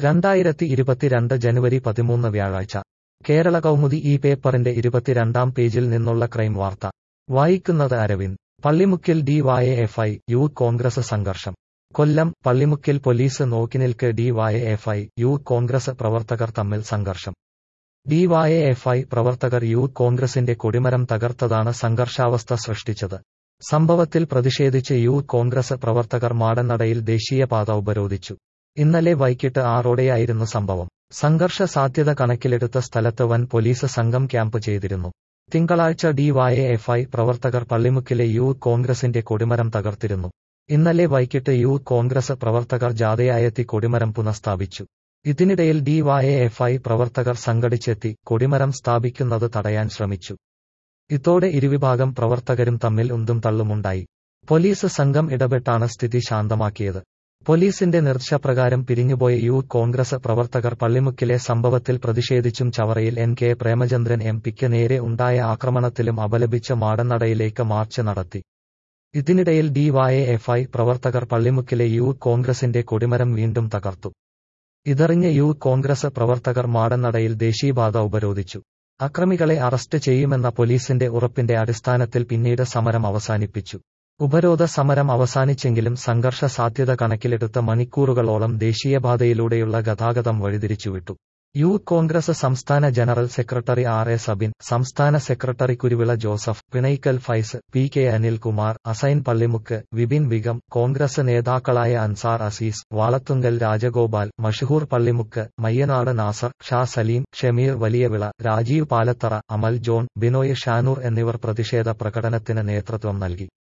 രണ്ടായിരത്തി ഇരുപത്തിരണ്ട് ജനുവരി പതിമൂന്ന് വ്യാഴാഴ്ച കേരള കൗമുദി ഈ പേപ്പറിന്റെ ഇരുപത്തിരണ്ടാം പേജിൽ നിന്നുള്ള ക്രൈം വാർത്ത വായിക്കുന്നത് അരവിന്ദ് പള്ളിമുക്കിൽ ഡിവൈഎഫ്ഐ യൂത്ത് കോൺഗ്രസ് സംഘർഷം കൊല്ലം പള്ളിമുക്കിൽ പോലീസ് നോക്കിനിൽക്കെ ഡിവൈഎഫ്ഐ യൂത്ത് കോൺഗ്രസ് പ്രവർത്തകർ തമ്മിൽ സംഘർഷം ഡിവൈഎഫ്ഐ പ്രവർത്തകർ യൂത്ത് കോൺഗ്രസിന്റെ കൊടിമരം തകർത്തതാണ് സംഘർഷാവസ്ഥ സൃഷ്ടിച്ചത് സംഭവത്തിൽ പ്രതിഷേധിച്ച് യൂത്ത് കോൺഗ്രസ് പ്രവർത്തകർ മാടനടയിൽ ദേശീയപാത ഉപരോധിച്ചു ഇന്നലെ വൈകിട്ട് ആറോടെയായിരുന്നു സംഭവം സംഘർഷ സാധ്യത കണക്കിലെടുത്ത സ്ഥലത്ത് വൻ പോലീസ് സംഘം ക്യാമ്പ് ചെയ്തിരുന്നു തിങ്കളാഴ്ച ഡിവൈഎഫ്ഐ പ്രവർത്തകർ പള്ളിമുക്കിലെ യൂത്ത് കോൺഗ്രസിന്റെ കൊടിമരം തകർത്തിരുന്നു ഇന്നലെ വൈകിട്ട് യൂത്ത് കോൺഗ്രസ് പ്രവർത്തകർ ജാഥയായെത്തി കൊടിമരം പുനഃസ്ഥാപിച്ചു ഇതിനിടയിൽ ഡിവൈഎഫ്ഐ പ്രവർത്തകർ സംഘടിച്ചെത്തി കൊടിമരം സ്ഥാപിക്കുന്നത് തടയാൻ ശ്രമിച്ചു ഇതോടെ ഇരുവിഭാഗം പ്രവർത്തകരും തമ്മിൽ ഉന്തും തള്ളുമുണ്ടായി പോലീസ് സംഘം ഇടപെട്ടാണ് സ്ഥിതി ശാന്തമാക്കിയത് പോലീസിന്റെ നിർദ്ദേശപ്രകാരം പിരിഞ്ഞുപോയ യൂത്ത് കോൺഗ്രസ് പ്രവർത്തകർ പള്ളിമുക്കിലെ സംഭവത്തിൽ പ്രതിഷേധിച്ചും ചവറയിൽ എൻ കെ പ്രേമചന്ദ്രൻ എം പിക്ക് നേരെ ഉണ്ടായ ആക്രമണത്തിലും അപലപിച്ച് മാടനടയിലേക്ക് മാർച്ച് നടത്തി ഇതിനിടയിൽ ഡിവൈഎഫ്ഐ പ്രവർത്തകർ പള്ളിമുക്കിലെ യൂത്ത് കോൺഗ്രസിന്റെ കൊടിമരം വീണ്ടും തകർത്തു ഇതറിഞ്ഞ യൂത്ത് കോൺഗ്രസ് പ്രവർത്തകർ മാടനടയിൽ ദേശീയപാത ഉപരോധിച്ചു അക്രമികളെ അറസ്റ്റ് ചെയ്യുമെന്ന പോലീസിന്റെ ഉറപ്പിന്റെ അടിസ്ഥാനത്തിൽ പിന്നീട് സമരം അവസാനിപ്പിച്ചു ഉപരോധ സമരം അവസാനിച്ചെങ്കിലും സംഘർഷ സാധ്യത കണക്കിലെടുത്ത മണിക്കൂറുകളോളം ദേശീയപാതയിലൂടെയുള്ള ഗതാഗതം വഴിതിരിച്ചുവിട്ടു യൂത്ത് കോൺഗ്രസ് സംസ്ഥാന general secretary R A Sabin സംസ്ഥാന സെക്രട്ടറി കുരുവിള ജോസഫ് പിണൈക്കൽ ഫൈസ് പി കെ അനിൽകുമാർ അസൈൻ പള്ളിമുക്ക് വിപിൻ ബിഗം കോൺഗ്രസ് നേതാക്കളായ അൻസാർ അസീസ് വാളത്തുങ്കൽ രാജഗോപാൽ മഷഹൂർ പള്ളിമുക്ക് മയ്യനാട് നാസർ ഷാ സലീം ഷമീർ വലിയവിള രാജീവ് പാലത്തറ അമൽ ജോൺ ബിനോയ് ഷാനൂർ എന്നിവർ പ്രതിഷേധ പ്രകടനത്തിന് നേതൃത്വം നൽകി